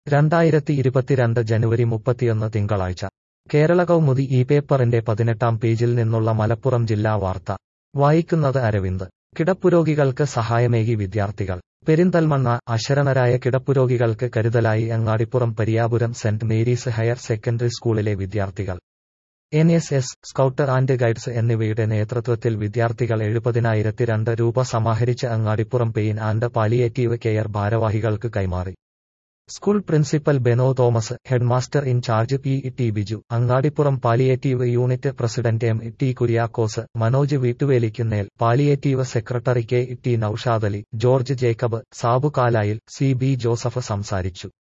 രണ്ടായിരത്തി ഇരുപത്തിരണ്ട് ജനുവരി മുപ്പത്തിയൊന്ന് തിങ്കളാഴ്ച കേരള കൗമുദി ഈ പേപ്പറിന്റെ പതിനെട്ടാം പേജിൽ നിന്നുള്ള മലപ്പുറം ജില്ലാ വാർത്ത വായിക്കുന്നത് അരവിന്ദ് കിടപ്പുരോഗികൾക്ക് സഹായമേകി വിദ്യാർത്ഥികൾ പെരിന്തൽമണ്ണ അശരണരായ കിടപ്പുരോഗികൾക്ക് കരുതലായി Angadippuram Pariyapuram saint Mary's higher secondary സ്കൂളിലെ വിദ്യാർത്ഥികൾ N S S scout and guides എന്നിവയുടെ നേതൃത്വത്തിൽ വിദ്യാർത്ഥികൾ എഴുപതിനായിരത്തി രണ്ട് രൂപ സമാഹരിച്ച് Angadippuram pain and palliative care ഭാരവാഹികൾക്ക് കൈമാറി school principal Beno Thomas headmaster in charge P T Biju Angadippuram palliative unit president M T Kuriakose Manoj Veettuvelikkunnel palliative secretary K T Noushadali George Jacob Sabu Kalayil C B Joseph സംസാരിച്ചു